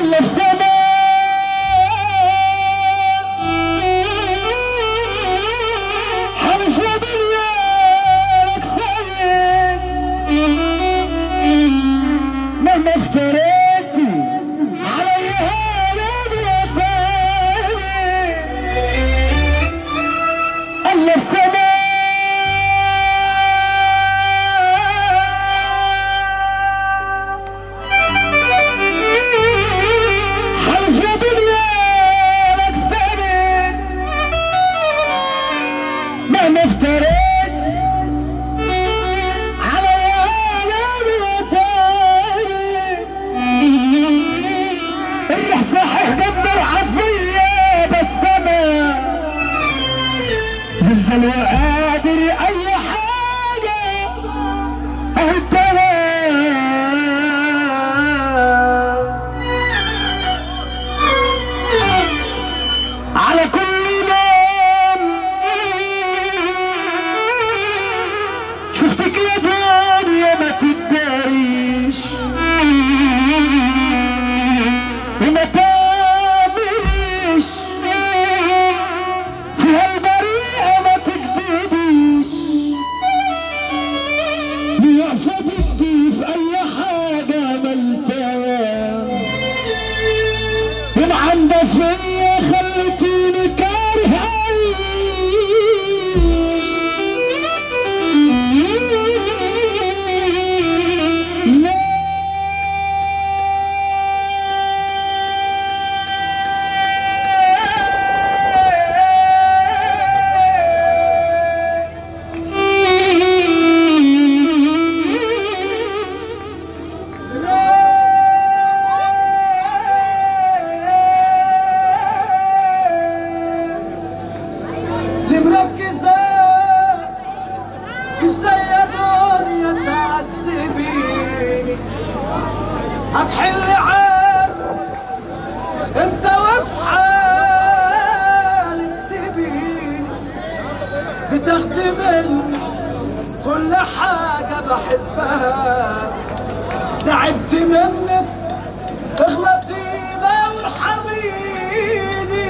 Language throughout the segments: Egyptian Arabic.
الله في سماء حرف دنيا لك سيد مهما افتريتي عليها نادي طيبي الله في سماء حلف يا دنيا لك سند مهما افتريت على نادي طيبي الرح صحيح دمر عفية بس انا زلزال وقادر اي حاجة اهو على كل يوم شفتك يا دنيا ما تداريش وما تامريش في هالبريئة ما تكذبيش واقفة بدي في أي حاجة عملتها ومعندة فيا خلتيني كاره لا اللي مركزة ازاي يا دنيا تعذبيني هتحل عاد انت وفي حالك سيبيني بتاخدي مني كل حاجة بحبها تعبت منك اغلطي بقى وارحميني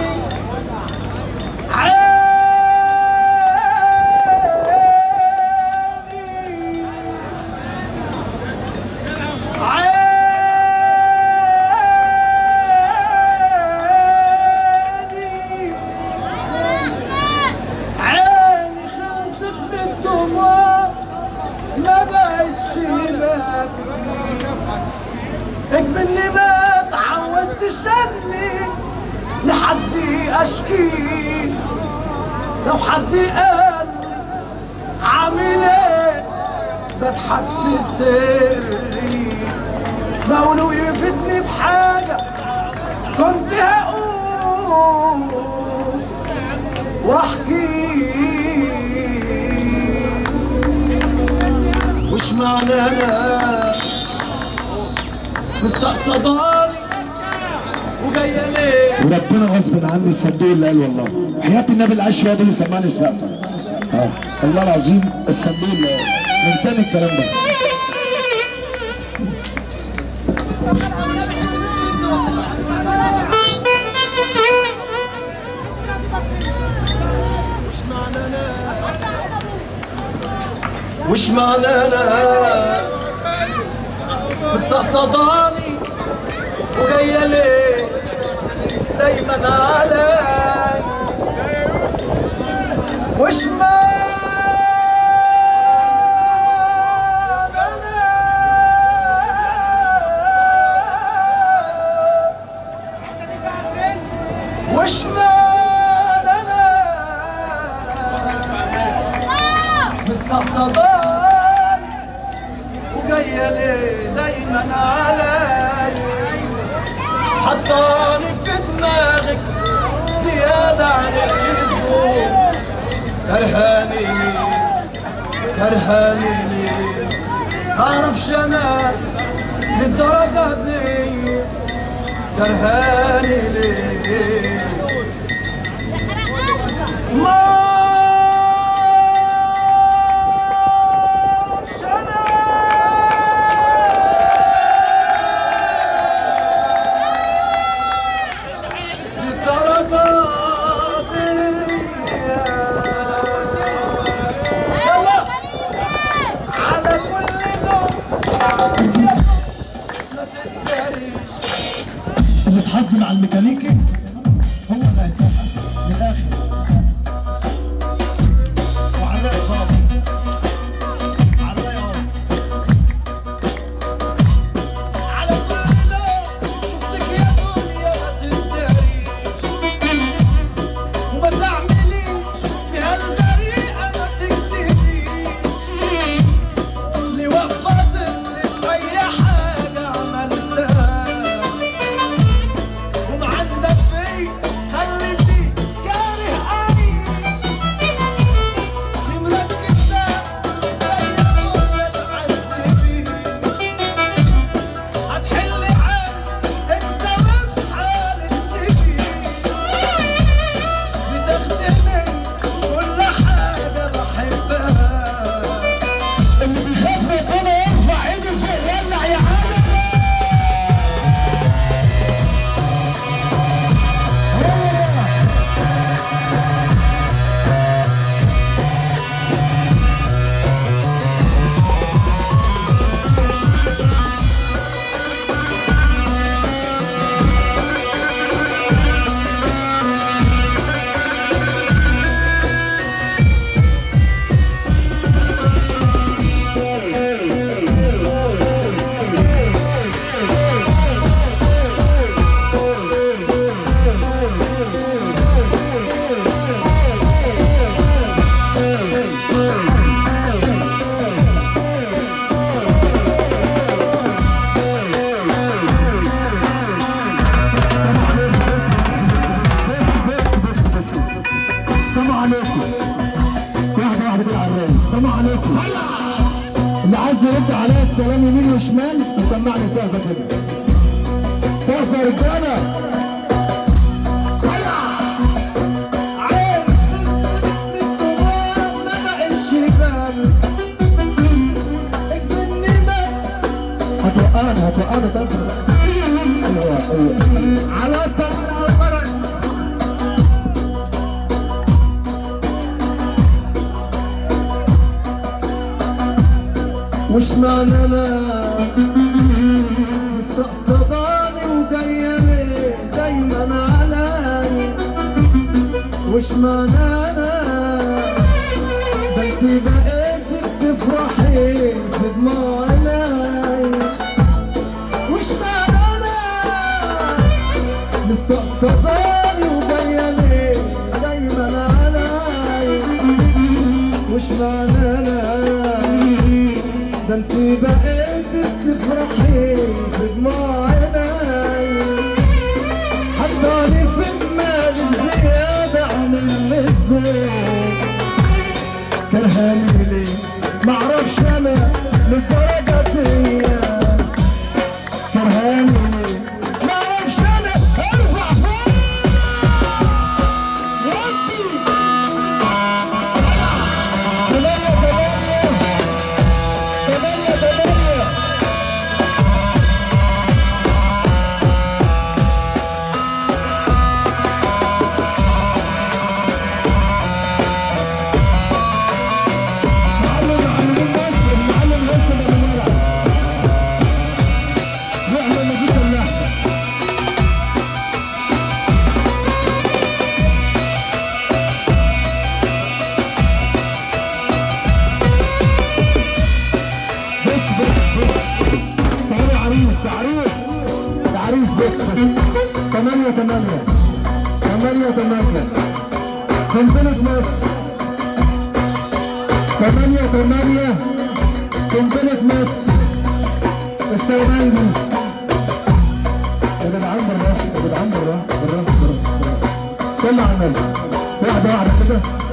عيني خلصت بالدموع ما بقتش اكملني ما تعودتش اني لحد اشكي لو حد قال عامل ايه بضحك في سري لو يفيدني بحاجة كنت هقول واحكي وش معنى انا مستقصداني وجايه ليه وربنا غصب عني الصندوق اللي قال والله وحياة النبي العشر هو ده اللي سمعني السقف اه والله العظيم الصندوق اللي قال من تاني الكلام ده وش معنى انا مستقصداني وجايه ليه دايما علي وش معنى انا وش معنى انا مستقصداني وجاية ليه دايما علي حطاني في دماغك زيادة عن اللزوم كرهاني ليه كرهاني ليه معرفش انا للدرجة دي كرهاني ليه ما اعرفش انا تنترش اللي اتحظ مع الميكانيكي هو اللي هيسقف من الاخر وعلى الرايق خالص على الرايق اهو على كل لون شفتك يا دنيا ما تنتريش وما تعمليش في هالطريقة ما تكتبيش اللي وفرت في أي حاجة عملتها ومعندك في خليتي كاره أعيش اللي مركز ده ازاي أقول تعذبيش هتحل عين انت في حالة سجين بتخدمي كل حاجة بحبها اللي بيخاف ربنا يرفع ايده فوق ولع يا عالم السلام عليكم واحدة واحدة كده على الرايق السلام عليكم اللي عايز يرد عليا السلام يمين وشمال يسمعني سقفة كده سقفة يا رجالة عارف الدوام ما بقتش بال اكملني ما هتوقعني هتوقعني طب ايوه ايوه على الطريق الفرج وش معنى انا مستقصداني وجاية ليه دايما علي وش معنى انا ده انت بقيت بتفرحي بدموع عيني وش معنى انا مستقصداني وجاية ليه دايما علي وش معنى انا ده انت بقيت تفرحي في دموع عيني حطاني في دماغي زيادة عن اللزوم كرهاني ليه معرفش انا للدرجة دي كرهاني ليه معرفش انا ارفع فوق ودي تمانية تمانية تمانية تمانية معلم معلمين مصر المعلم لسه ده من ورا روح لما جيت اللحظة بص بص بص ثواني عريس عريس ده عريس بص بص تمانية تمانية تمانية تمانية قنبلة مصر تمانية تمانية قنبلة مصر السودان دي يا جدعان بالراحة يا جدعان بالراحة بالراحة بالراحة صلي على النبي واحدة واحدة كده